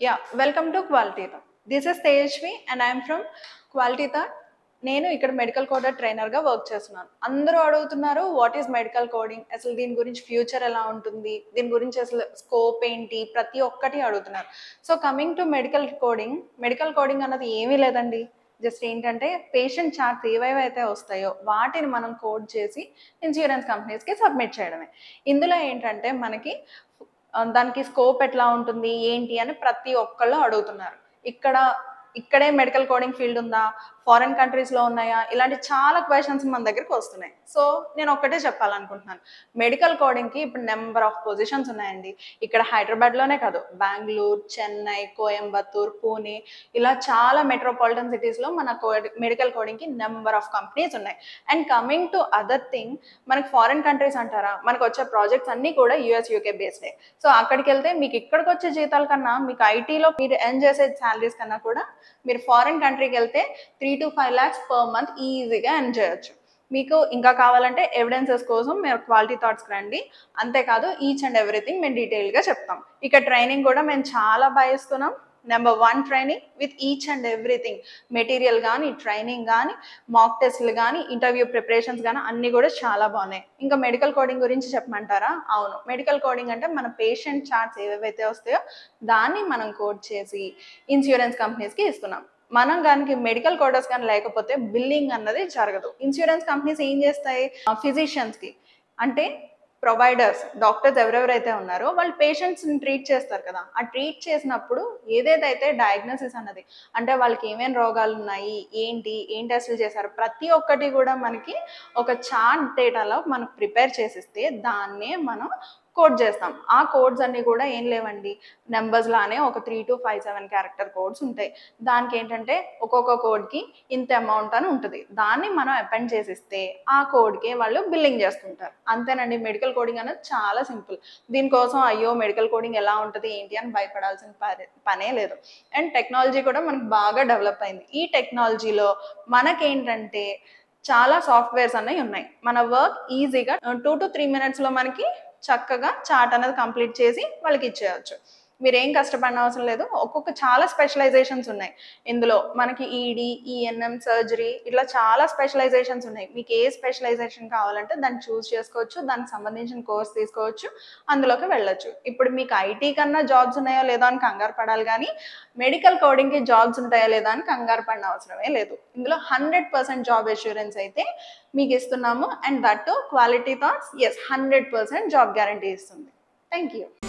yeah welcome to Quality Thought this is Tejaswi and I'm from Quality Thought నేను ఇక్కడ medical కోడర్ ట్రైనర్గా work చేస్తున్నాను అందరూ అడుగుతున్నారు వాట్ ఈస్ మెడికల్ కోడింగ్ అసలు దీని గురించి ఫ్యూచర్ ఎలా ఉంటుంది దీని గురించి అసలు స్కోప్ ఏంటి ప్రతి ఒక్కటి అడుగుతున్నారు so coming to medical coding medical coding అన్నది ఏమీ లేదండి జస్ట్ ఏంటంటే పేషెంట్ చార్ట్స్ ఏవేవైతే వస్తాయో వాటిని మనం కోడ్ చేసి ఇన్సూరెన్స్ కంపెనీస్కి సబ్మిట్ చేయడమే ఇందులో ఏంటంటే మనకి ఆ, దానికి స్కోప్ ఎట్లా ఉంటుంది ఏంటి అని ప్రతి ఒక్కళ్ళు అడుగుతున్నారు ఇక్కడ ఇక్కడే మెడికల్ కోడింగ్ ఫీల్డ్ ఉందా ఫారెన్ కంట్రీస్లో ఉన్నాయా ఇలాంటి చాలా క్వశ్చన్స్ మన దగ్గరికి వస్తున్నాయి సో నేను ఒక్కటే చెప్పాలనుకుంటున్నాను మెడికల్ కోడింగ్కి ఇప్పుడు నెంబర్ ఆఫ్ పొజిషన్స్ ఉన్నాయండి ఇక్కడ హైదరాబాద్లోనే కాదు బెంగళూరు చెన్నై కోయంబత్తూర్ పూణే ఇలా చాలా మెట్రోపాలిటన్ సిటీస్లో మన మెడికల్ కోడింగ్కి నెంబర్ ఆఫ్ కంపెనీస్ ఉన్నాయి and coming to other thing మనకి ఫారెన్ కంట్రీస్ అంటారా మనకు వచ్చే ప్రాజెక్ట్స్ అన్నీ కూడా యూఎస్ యూకే బేస్డే సో అక్కడికి వెళ్తే మీకు ఇక్కడికి వచ్చే జీతాల కన్నా మీకు ఐటీలో మీరు ఎర్న్ చేసే శాలరీస్ కన్నా కూడా మీరు ఫారెన్ కంట్రీకి వెళ్తే three to five lakhs per month ఈజీగా ఎర్న్ చేయొచ్చు మీకు ఇంకా కావాలంటే ఎవిడెన్సెస్ కోసం మీరు క్వాలిటీ థాట్స్కి రండి అంతేకాదు ఈచ్ అండ్ ఎవ్రీథింగ్ మేము డీటెయిల్గా చెప్తాం ఇక ట్రైనింగ్ కూడా మేము చాలా బాగా ఇస్తున్నాం number one training with each and everything material కానీ ట్రైనింగ్ కానీ మాక్ టెస్ట్లు కానీ ఇంటర్వ్యూ ప్రిపరేషన్స్ కానీ అన్నీ కూడా చాలా బాగున్నాయి ఇంకా మెడికల్ కోడింగ్ గురించి చెప్పమంటారా అవును మెడికల్ కోడింగ్ అంటే మన పేషెంట్ చార్ట్స్ ఏవేవైతే వస్తాయో దాన్ని మనం కోడ్ చేసి ఇన్సూరెన్స్ కంపెనీస్కి ఇస్తున్నాం మనం దానికి మెడికల్ కోడర్స్ కానీ లేకపోతే బిల్లింగ్ అన్నది జరగదు ఇన్సూరెన్స్ కంపెనీస్ ఏం చేస్తాయి ఫిజిషియన్స్కి అంటే ప్రొవైడర్స్ డాక్టర్స్ ఎవరెవరైతే ఉన్నారో వాళ్ళు పేషెంట్స్ని ట్రీట్ చేస్తారు కదా ఆ ట్రీట్ చేసినప్పుడు ఏదేదైతే డయాగ్నోసిస్ అన్నది అంటే వాళ్ళకి ఏమేమి రోగాలు ఉన్నాయి ఏంటి ఏం టెస్టులు చేశారు ప్రతి ఒక్కటి కూడా మనకి ఒక చార్ట్ డేటాలో మనకు ప్రిపేర్ చేసిస్తే దాన్నే మనం కోడ్ చేస్తాం ఆ కోడ్స్ అన్నీ కూడా ఏం లేవండి నెంబర్స్ లానే ఒక three to five seven character codes ఉంటాయి దానికి ఏంటంటే ఒక్కొక్క కోడ్కి ఇంత అమౌంట్ అని ఉంటుంది దాన్ని మనం అపెండ్ చేసిస్తే ఆ కోడ్కి వాళ్ళు బిల్లింగ్ చేసుకుంటారు అంతేనండి మెడికల్ కోడింగ్ అనేది చాలా సింపుల్ దీనికోసం అయ్యో మెడికల్ కోడింగ్ ఎలా ఉంటుంది ఏంటి అని భయపడాల్సిన పని పనే లేదు అండ్ టెక్నాలజీ కూడా మనకు బాగా డెవలప్ అయింది ఈ టెక్నాలజీలో మనకేంటంటే చాలా సాఫ్ట్వేర్స్ అనేవి ఉన్నాయి మన వర్క్ ఈజీగా టూ టు త్రీ మినిట్స్లో మనకి చక్కగా చార్ట్ అనేది కంప్లీట్ చేసి వాళ్ళకి ఇచ్చేయచ్చు మీరు ఏం కష్టపడిన అవసరం లేదు ఒక్కొక్క చాలా స్పెషలైజేషన్స్ ఉన్నాయి ఇందులో మనకి ఈడి ఈఎన్ఎం సర్జరీ ఇట్లా చాలా స్పెషలైజేషన్స్ ఉన్నాయి మీకు ఏ స్పెషలైజేషన్ కావాలంటే దాన్ని చూస్ చేసుకోవచ్చు దానికి సంబంధించిన కోర్స్ తీసుకోవచ్చు అందులోకి వెళ్ళొచ్చు ఇప్పుడు మీకు ఐటీ కన్నా జాబ్స్ ఉన్నాయో లేదో అని కంగారు పడాలి కానీ మెడికల్ కోడింగ్కి జాబ్స్ ఉంటాయో లేదో అని కంగారు పడిన అవసరమే లేదు ఇందులో హండ్రెడ్ పర్సెంట్ జాబ్ అష్యూరెన్స్ అయితే మీకు ఇస్తున్నాము and that Quality Thoughts is hundred percent job guarantee ఇస్తుంది థ్యాంక్ యూ